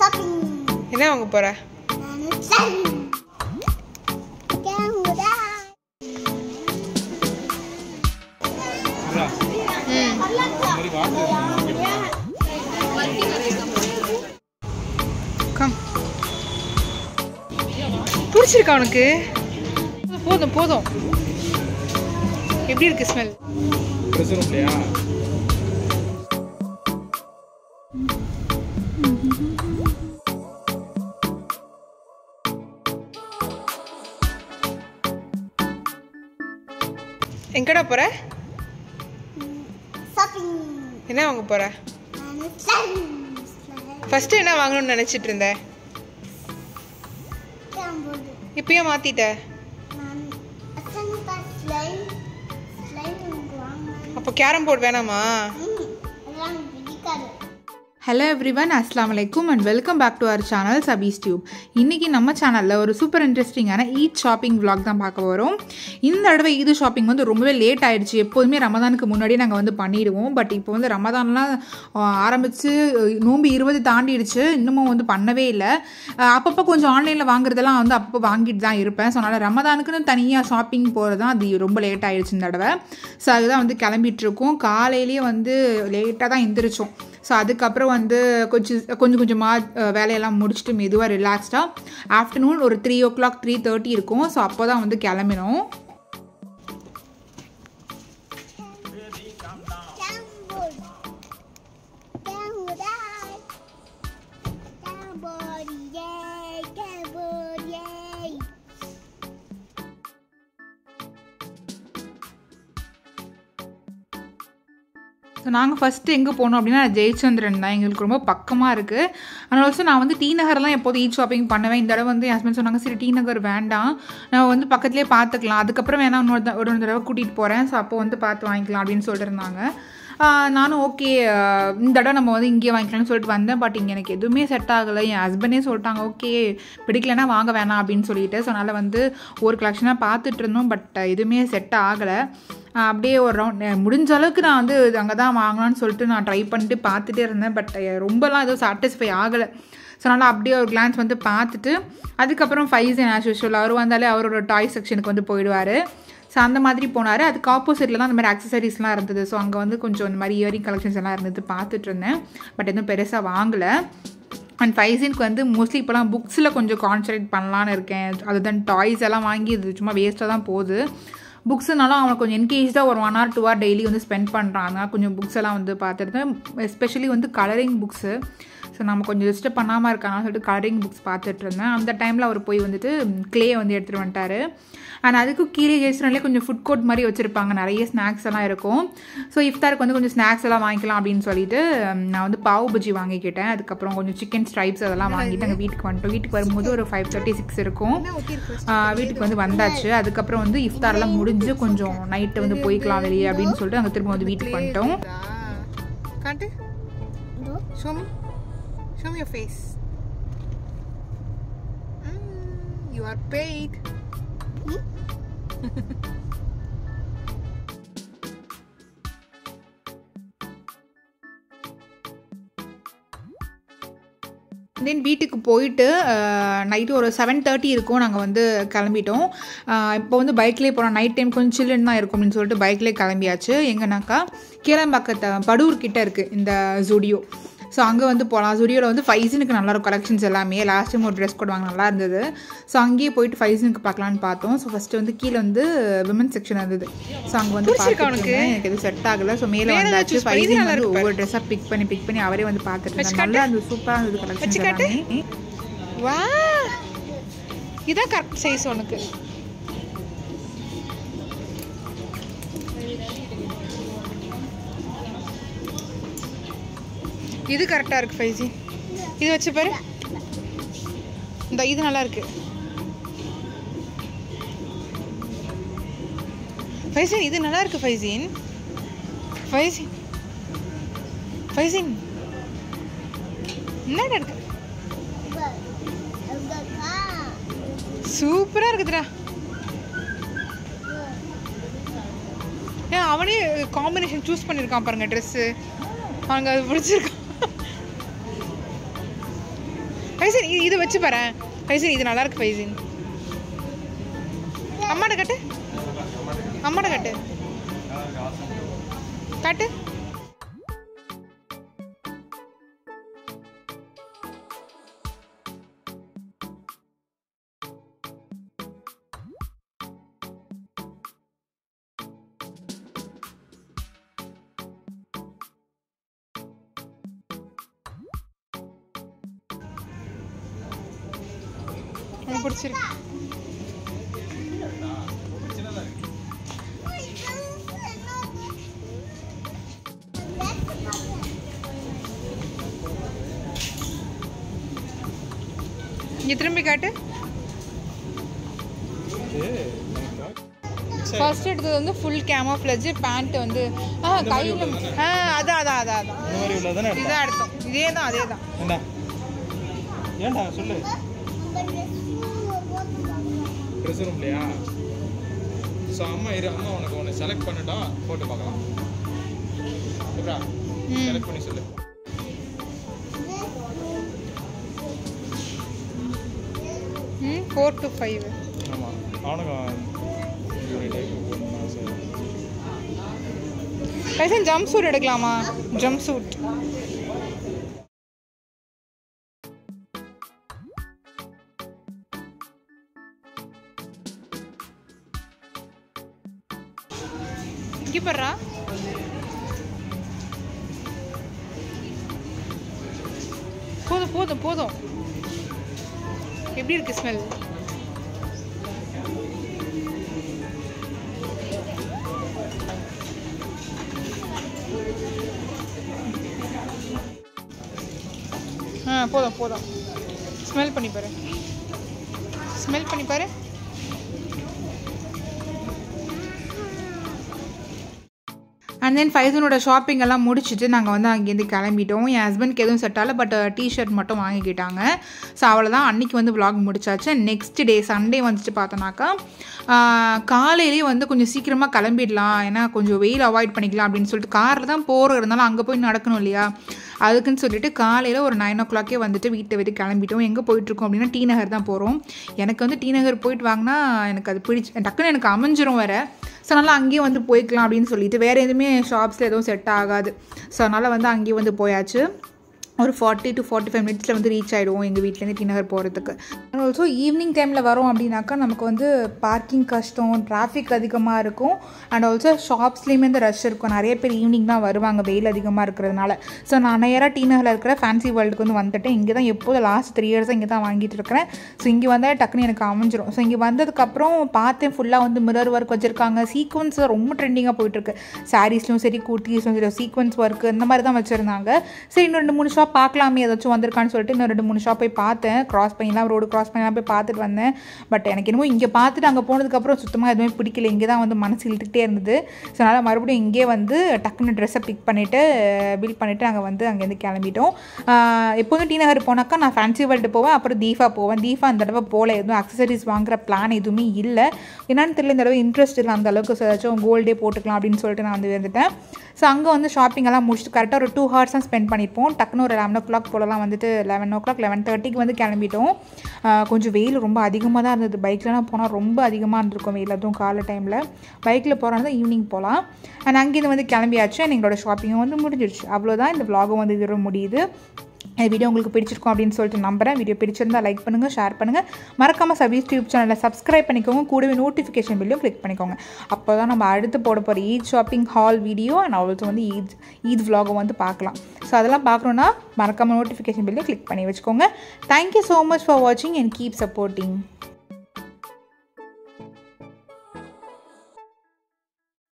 shopping. என்ன வாங்க போற நானு shopping. கேமுடா. ம் கம் பிடிச்சிருக்கா உனக்கு போதும் போதும் எப்படி இருக்கு ஸ்மெல் எங்கடா போற shopping. என்ன வாங்க போற நானு shopping. ஃபர்ஸ்ட் என்ன வாங்கணும்னு நினைச்சிட்டு இருந்த கேம்போர்டு. இப்பயே மாத்திட்ட நான் அத்தனை பார் slime. slime எனக்கு வாங்கணும். அப்போ கேரம் போர்டு வேணாமா ம், அதெல்லாம் எனக்கு பிடிக்காது. ஹலோ எவ்ரிவன் அஸ்லாம் வலைக்கும் and welcome back to our channel Sabees tube இன்றைக்கி நம்ம சேனலில் ஒரு சூப்பர் இன்ட்ரெஸ்டிங்கான ஈத் ஷாப்பிங் vlog தான் பார்க்க வரோம் இந்த தடவை ஈது ஷாப்பிங் வந்து ரொம்பவே லேட் ஆயிடுச்சு எப்போதுமே ரமதானுக்கு முன்னாடியே நாங்கள் வந்து பண்ணிடுவோம் பட் இப்போ வந்து ரமதான்லாம் ஆரம்பித்து நோம்பு இருபது தாண்டிடுச்சு இன்னமும் வந்து பண்ணவே இல்லை அப்பப்போ கொஞ்சம் ஆன்லைனில் வாங்குறதெல்லாம் வந்து அப்பப்போ வாங்கிட்டு தான் இருப்பேன் ஸோ அதனால் ரமதானுக்குன்னு தனியாக ஷாப்பிங் போகிறது தான் அது ரொம்ப லேட் ஆயிடுச்சு இந்த தடவை ஸோ அதுதான் வந்து கிளம்பிட்டு இருக்கோம் காலையிலேயே வந்து லேட்டாக தான் எந்திரிச்சோம் ஸோ அதுக்கப்புறம் வந்து கொஞ்சம் கொஞ்சம் கொஞ்சமாக வேலையெல்லாம் முடிச்சுட்டு மெதுவாக ரிலாக்ஸ்டாக ஆஃப்டர்நூன் ஒரு three o'clock three thirty இருக்கும் ஸோ அப்போ தான் வந்து கிளம்பினோம் கேம்போர்டு. கேமுடா. கேம்போர்டு, yay, கேம்போர்டு, yay. ஸோ நாங்கள் ஃபஸ்ட்டு எங்கே போனோம் அப்படின்னா ஜெயச்சந்திரன் தான் எங்களுக்கு ரொம்ப பக்கமாக இருக்குது அதனால ஆல்சோ நான் வந்து டி நகர்லாம் எப்போதும் ஈட் ஷாப்பிங் பண்ணுவேன் இந்த தடவை வந்து என் ஹஸ்பண்ட் சொன்னாங்க சரி டி நகர் வேண்டாம் நான் வந்து பக்கத்துலேயே பார்த்துக்கலாம் அதுக்கப்புறம் வேணா இன்னொரு த- ஒரு தடவை கூட்டிகிட்டு போகிறேன் ஸோ அப்போ வந்து பார்த்து வாங்கிக்கலாம் அப்படின்னு சொல்லிட்டு இருந்தாங்க ஆஹ் நானும் ஓகே இந்த தடவை நம்ம வந்து இங்கே வாங்கிக்கலாம்னு சொல்லிட்டு வந்தேன் பட் இங்கே எனக்கு எதுவுமே செட் ஆகலை என் ஹஸ்பண்டே சொல்லிட்டாங்க ஓகே பிடிக்கலனா வாங்க வேணாம் அப்படின்னு சொல்லிட்டு ஸோ அதனால் வந்து ஒரு கலெக்ஷனாக பார்த்துட்டு இருந்தோம் பட் எதுவுமே செட் ஆகலை ஆஹ் அப்படியே ஒரு ரவுண்ட் முடிஞ்ச அளவுக்கு நான் வந்து அங்கே தான் வாங்கலாம்னு சொல்லிட்டு நான் ட்ரை பண்ணிட்டு பார்த்துட்டே இருந்தேன் பட் ரொம்பலாம் எதுவும் சாட்டிஸ்ஃபை ஆகலை ஸோ அதனால் அப்படியே ஒரு கிளான்ஸ் வந்து பார்த்துட்டு அதுக்கப்புறம் ஃபைசன் ஆஸ் யூஷுவல் அவர் வந்தாலே அவரோட டாய் செக்ஷனுக்கு வந்து போயிடுவார் ஸோ அந்த மாதிரி போனார் அதுக்கு ஆப்போசிட்டில் தான் அந்த மாதிரி அக்சசரிஸ்லாம் இருந்தது ஸோ அங்கே வந்து கொஞ்சம் இந்த மாதிரி இயரிங் கலெக்ஷன்ஸ் எல்லாம் இருந்தது பார்த்துட்டு இருந்தேன் பட் எதுவும் பெருசாக வாங்கலை அண்ட் ஃபைசின்க்கு வந்து மோஸ்ட்லி இப்போலாம் புக்ஸில் கொஞ்சம் கான்சன்ட்ரேட் பண்ணலான்னு இருக்கேன் அதுதான் டாய்ஸ் எல்லாம் வாங்கி இது சும்மா வேஸ்ட்டாக தான் போகுது புக்ஸுனாலும் அவனுக்கு கொஞ்சம் என்கேஜாக ஒரு one or two hour daily வந்து ஸ்பெண்ட் பண்ணுறான் அதனால் கொஞ்சம் புக்ஸ் எல்லாம் வந்து பார்த்துருந்தேன் எஸ்பெஷலி வந்து கலரிங் புக்ஸு ஸோ நம்ம கொஞ்சம் டிஸ்டர்ப் பண்ணாமல் இருக்கான்னு சொல்லிட்டு கலரிங் புக்ஸ் பார்த்துட்டு இருந்தேன் அந்த டைமில் அவர் போய் வந்துட்டு க்ளே வந்து எடுத்துகிட்டு வந்துட்டாரு அண்ட் அதுக்கும் கீழே ஜெயிச்சினாலே கொஞ்சம் ஃபுட் கோர்ட் மாதிரி வச்சுருப்பாங்க நிறைய ஸ்நாக்ஸ் எல்லாம் இருக்கும் ஸோ இஃப்தாருக்கு வந்து கொஞ்சம் ஸ்நாக்ஸ் எல்லாம் வாங்கிக்கலாம் அப்படின்னு சொல்லிட்டு ம், நான் வந்து பாவு பஜ்ஜி வாங்கிக்கிட்டேன் அதுக்கப்புறம் கொஞ்சம் சிக்கன் ஸ்ட்ரைப்ஸ் அதெல்லாம் வாங்கிட்டு அங்கே வீட்டுக்கு வந்துட்டோம் வீட்டுக்கு வரும்போது ஒரு ஃபைவ் தேர்ட்டி சிக்ஸ் இருக்கும் ஆ, வீட்டுக்கு வந்து வந்தாச்சு அதுக்கப்புறம் வந்து இஃப்தார்லாம் முடிஞ்சு கொஞ்சம் நைட்டு வந்து போய்க்கலாம் வெளியே அப்படின்னு சொல்லிட்டு அங்கே திரும்ப வந்து வீட்டுக்கு வந்துட்டோம் காட்டு இதோ. Show me. Show me your face. Mm, you are paid. தென் வீட்டுக்கு போயிட்டு நைட்டு ஒரு செவன் தேர்ட்டி இருக்கும் நாங்கள் வந்து கிளம்பிட்டோம் இப்போ வந்து பைக்லேயே போனோம் நைட் டைம் கொஞ்சம் சில்லுன்னு தான் இருக்கும் அப்படின்னு சொல்லிட்டு பைக்லேயே கிளம்பியாச்சு எங்கன்னாக்கா கீழம்பாக்கத்தை படூர் கிட்ட இருக்குது இந்த ஜுடியோ ஸோ அங்கே வந்து போகலாம் ஜுடியோவில் வந்து ஃபைசனுக்கு நல்லா இருக்கும் கலெக்ஷன்ஸ் எல்லாமே லாஸ்ட் டைம் ஒரு ட்ரெஸ் கோட் வாங்க நல்லா இருந்தது ஸோ அங்கேயே போயிட்டு ஃபைசனுக்கு பார்க்கலான்னு பார்த்தோம் ஸோ ஃபஸ்ட்டு வந்து கீழே வந்து விமன் செக்ஷன் இருந்தது ஸோ அங்கே வந்து பிடிச்சிருக்கா பார்த்துட்டு உனக்கு? இருந்தேன். எனக்கு எதுவும் செட் ஆகலை ஸோ மேலே வேற வந்தாச்சு ஏதாச்சும் spicy ஃபைசன் நல்லா வந்து இருக்கு ஒவ்வொரு ட்ரெஸ்ஸாக பிக் பண்ணி பிக் பண்ணி அவரே வந்து பார்த்துட்டு வச்சு இருந்தாங்க நல்லா இருந்தது சூப்பராக இருந்தது கலெக்ஷன்ஸ் வச்சு காட்டு. எல்லாமே வா இதான் கரெக்ட் சைஸ் உனக்கு இது கரெக்டாக இருக்கு ஃபைசி இது வச்சு பாரு இந்த இது நல்லா இருக்கு ஃபைசின் இது நல்லா இருக்கு ஃபைசின் ஃபைசின் ஃபைசின் என்ன இருக்கு சூப்பரா இருக்குதுடா ஏன் அவனே காம்பினேஷன் சூஸ் பண்ணியிருக்கான் பாருங்க ட்ரெஸ்ஸு அவனுக்கு அது பிடிச்சிருக்கான் ஃபைசின் இது இது வச்சு பாரு ஃபைசின் இது நல்லா இருக்கு ஃபைசின் அம்மாட்ட கட்டு அம்மாட்ட கட்டு காட்டு எனக்கு பிடிச்சிருக்கு இங்கே திரும்பி காட்டு ஃபர்ஸ்ட் எடுத்தது வந்து ஃபுல் கேமோஃப்ளஜ் பேண்ட் வந்து ஆ கையில் ஆ அதான் அதான் அதான் அதான் இந்த மாதிரி உள்ளதானே இதான் எடுத்தோம் இதே தான் அதே தான் ஏண்டா ஏண்டா சொல்லு ட்ரெஸ் ரூம்லையா ஸோ அம்மா இரு அம்மா உனக்கு ஒன்று செலக்ட் பண்ணட்டா போட்டு பார்க்கலாம் எப்படா செலக்ட் பண்ணி சொல்லு ம் ஃபோர் டு ஃபைவ் ஆமாம் அவனுக்கும் ஒரு டைப் போடணும்னு ஆசை ரைசன் ஜம்ப் சூட் எடுக்கலாமா ஜம்ப் சூட் இங்கே படுறா போதும் போதும் போதும் எப்படி இருக்கு ஸ்மெல் ஆ போதும் போதும் ஸ்மெல் பண்ணி பாரு ஸ்மெல் பண்ணி பாரு அண்ட் தென் ஃபைசனோட ஷாப்பிங் எல்லாம் முடிச்சுட்டு நாங்கள் வந்து அங்கேருந்து கிளம்பிட்டோம் என் ஹஸ்பண்ட்க்கு எதுவும் செட் ஆகல பட் டிஷர்ட் மட்டும் வாங்கிக்கிட்டாங்க ஸோ அவ்வளோதான் அன்றைக்கி வந்து vlog முடிச்சாச்சு நெக்ஸ்ட் டே சண்டே வந்துட்டு பார்த்தோன்னாக்கா காலையிலேயே வந்து கொஞ்சம் சீக்கிரமாக கிளம்பிடலாம் ஏன்னா கொஞ்சம் வெயில் அவாய்ட் பண்ணிக்கலாம் அப்படின்னு சொல்லிட்டு காரில் தான் போகிற இருந்தாலும் அங்கே போய் நடக்கணும் இல்லையா அதுக்குன்னு சொல்லிட்டு காலையில் ஒரு நைன் ஓ கிளாக்கே வந்துட்டு வீட்டை விட்டு கிளம்பிட்டோம் எங்கே போயிட்டுருக்கோம் அப்படின்னா டி நகர் தான் போகிறோம் எனக்கு வந்து டி நகர் போயிட்டு வாங்கினா எனக்கு அது பிடிச்சி டக்குன்னு எனக்கு அமைஞ்சிரும் வேறு ஸோ அதனால் அங்கேயே வந்து போய்க்கலாம் அப்படின்னு சொல்லிட்டு வேறு எதுவுமே ஷாப்ஸில் எதுவும் செட் ஆகாது ஸோ அதனால் வந்து அங்கேயே வந்து போயாச்சு ஒரு ஃபார்ட்டி டு ஃபார்ட்டி ஃபைவ் மினிட்ஸில் வந்து ரீச் ஆகிடுவோம் எங்கள் வீட்டிலேருந்து டி நகர் போகிறதுக்கு ஆல்சோ ஈவினிங் டைமில் வரோம் அப்படின்னாக்கா நமக்கு வந்து பார்க்கிங் கஷ்டம் டிராஃபிக் அதிகமாக இருக்கும் அண்ட் ஆல்சோ ஷாப்ஸ்லேயுமே வந்து ரஷ் இருக்கும் நிறைய பேர் ஈவினிங் தான் வருவாங்க வெயில் அதிகமாக இருக்கிறதுனால ஸோ நான் நேராக டி நகரில் இருக்கிற ஃபேன்சி வேர்ல்டுக்கு வந்து வந்துட்டேன் இங்கே தான் எப்போது லாஸ்ட் த்ரீ இயர்ஸாக இங்கே தான் வாங்கிட்டு இருக்கிறேன் ஸோ இங்கே வந்தால் டக்குன்னு எனக்கு அமைஞ்சிரும் ஸோ இங்கே வந்ததுக்கப்புறம் பார்த்தேன் ஃபுல்லாக வந்து மிரர் ஒர்க் வச்சுருக்காங்க சீக்வன்ஸ் ரொம்ப ட்ரெண்டிங்காக போயிட்டுருக்கு சாரீஸ்லையும் சரி குர்த்திஸ்லையும் சரி சீக்வன்ஸ் ஒர்க் இந்த மாதிரி தான் வச்சுருந்தாங்க சரி இன்னும் ரெண்டு மூணு ஷாப் பார்க்கலாமே ஏதாச்சும் வந்திருக்கான்னு சொல்லிட்டு இன்னும் ரெண்டு மூணு ஷாப் போய் பார்த்தேன் கிராஸ் பண்ணிலாம் ரோடு கிராஸ் பண்ணிலாம் போய் பார்த்துட்டு வந்தேன் பட் எனக்கு என்னமோ இங்கே பார்த்துட்டு அங்கே போனதுக்கப்புறம் சுத்தமாக எதுவுமே பிடிக்கல இங்கே தான் வந்து மனசு இழுத்துக்கிட்டே இருந்தது ஸோ அதனால் மறுபடியும் இங்கே வந்து டக்குன்னு ட்ரெஸ்ஸை பிக் பண்ணிவிட்டு பில் பண்ணிவிட்டு நாங்கள் வந்து அங்கேருந்து கிளம்பிட்டோம் ஆஹ் எப்போதும் டி நகர் போனாக்கா நான் ஃபேன்சி வேர்ல்டு போவேன் அப்புறம் தீஃபா போவேன் தீஃபா அந்த தடவை போகல எதுவும் அக்சசரிஸ் வாங்குற பிளான் எதுவுமே இல்லை என்னன்னு தெரியல இந்த தடவை இன்ட்ரெஸ்ட் இல்லை அந்த அளவுக்கு ஏதாச்சும் கோல்டே போட்டுக்கலாம் அப்படின்னு சொல்லிட்டு நான் வந்து வந்துட்டேன் ஸோ அங்கே வந்து ஷாப்பிங் எல்லாம் முடிச்சுட்டு கரெக்டாக ஒரு டூ ஹவர்ஸ் தான் ஸ்பெண்ட் பண்ணியிருப்போம் டக்குன்னு ஒரு லெவன் ஓ கிளாக் போலலாம் வந்துட்டு லெவன் ஓ கிளாக் லெவன் தேர்ட்டிக்கு வந்து கிளம்பிட்டோம் ஆஹ் கொஞ்சம் வெயில் ரொம்ப அதிகமாக தான் இருந்தது பைக்லலாம் போனால் ரொம்ப அதிகமாக இருந்திருக்கும் வெயில் அதுவும் காலை டைமில் பைக்கில் போகிறதா ஈவினிங் போகலாம் அண்ட் அங்கேருந்து வந்து கிளம்பியாச்சு and எங்களோட ஷாப்பிங்கும் வந்து முடிஞ்சிருச்சு அவ்வளோதான் இந்த vlog-உம் வந்து இதோட முடியுது இந்த வீடியோ உங்களுக்கு பிடிச்சிருக்கும் அப்படின்னு சொல்லிட்டு நம்புறேன் வீடியோ பிடிச்சிருந்தா லைக் பண்ணுங்கள் ஷேர் பண்ணுங்கள் மறக்காமல் சபீஸ் யூடியூப் சேனலை சப்ஸ்கிரைப் பண்ணிக்கோங்க கூடவே நோட்டிஃபிகேஷன் பில்லையும் கிளிக் பண்ணிக்கோங்க அப்போ தான் நம்ம அடுத்து போட போகிற Eid shopping haul video and also வந்து ஈத் ஈத் vlog-உம் வந்து பார்க்கலாம் ஸோ அதெல்லாம் பார்க்கணுன்னா மறக்காமல் நோட்டிஃபிகேஷன் பில்லையும் கிளிக் பண்ணி வச்சுக்கோங்க தேங்க்யூ ஸோ மச் ஃபார் வாட்சிங் அண்ட் கீப் சப்போர்ட்டிங்